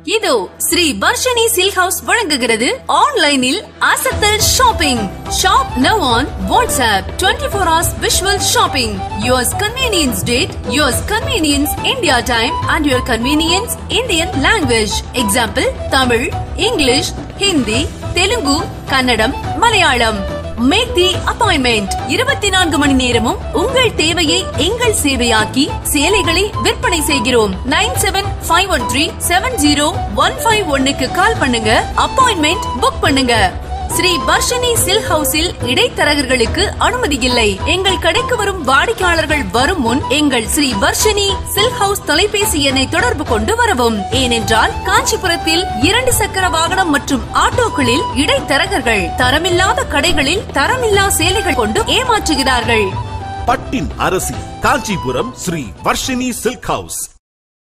இதோ Sri Varshini silk house வழங்குகிறது ஆன்லைனில் அசத்தல் shopping shop now on WhatsApp twenty four hours visual shopping yours convenience date yours convenience India time and your convenience Indian language example Tamil English Hindi Telugu Kannada Malayalam make the appointment இருபத்தி நான்கு மணி நேரமும் உங்கள் தேவையை எங்கள் சேவையாக்கி சேலைகளை விற்பனை செய்கிறோம் nine seven five one three seven zero one five ஒன்னுக்கு கால் பண்ணுங்க அப்பாயின்மெண்ட் புக் பண்ணுங்க ஸ்ரீ வர்ஷினி சில்க் ஹவுஸில் இடைத்தரகர்களுக்கு அனுமதி இல்லை எங்கள் கடைக்கு வரும் வாடிக்கையாளர்கள் வரும் முன் எங்கள் ஸ்ரீ வர்ஷினி சில்க் ஹவுஸ் தொலைபேசி எண்ணை தொடர்பு கொண்டு வரவும் ஏனென்றால் காஞ்சிபுரத்தில் இரண்டு சக்கர வாகனம் மற்றும் ஆட்டோக்களில் இடைத்தரகர்கள் தரமில்லாத கடைகளில் தரமில்லா சேலைகள் கொண்டு ஏமாற்றுகிறார்கள் பட்டின் அரசி காஞ்சிபுரம் ஸ்ரீ வர்ஷினி சில்க் ஹவுஸ்